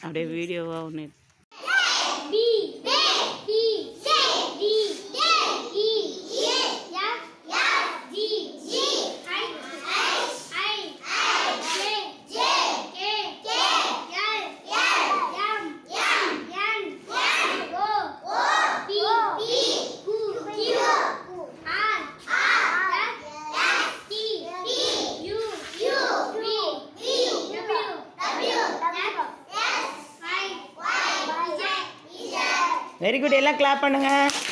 அப்படியே வீடியோவாக ஒன்று B B B C D D E F F G G I H I J J K K L L M M N O O P P Q Q R R S T T U U V W W X Y Y Z Z very good எல்லாம் clap பண்ணுங்க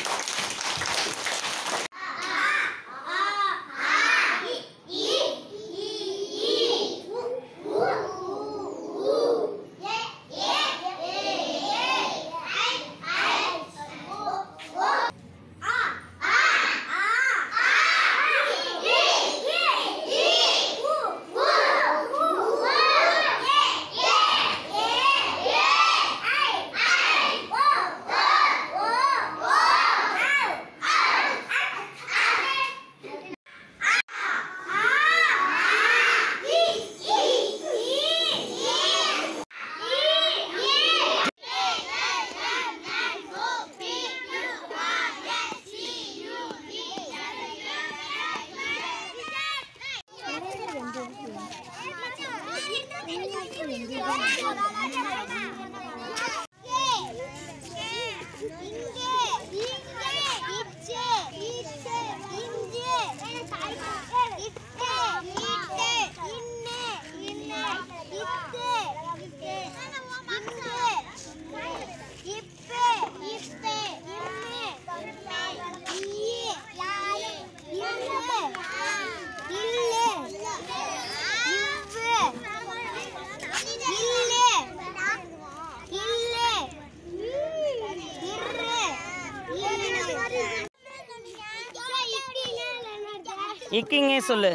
இக்கிங்கே சொல்லு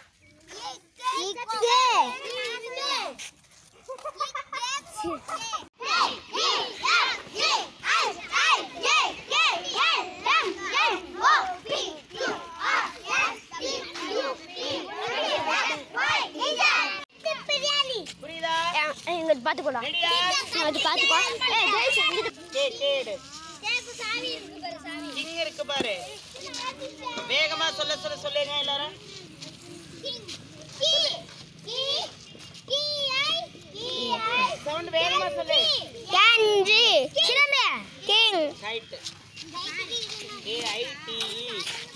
புரியுதா இங்க பாத்துக்கோடா ரெடியா அது பாத்துக்கோ ஏய் ஜெயிச்சு இங்கிட்டு கே கேடு சாவி இருக்கு பாரு சாவி கிங் இருக்கு பாரு வேகமா சொல்ல சொல்ல சொல்லுங்க எல்லாரும் சவுண்ட் வேகமா சொல்லு கஞ்சி சிலம்பே king kite A I D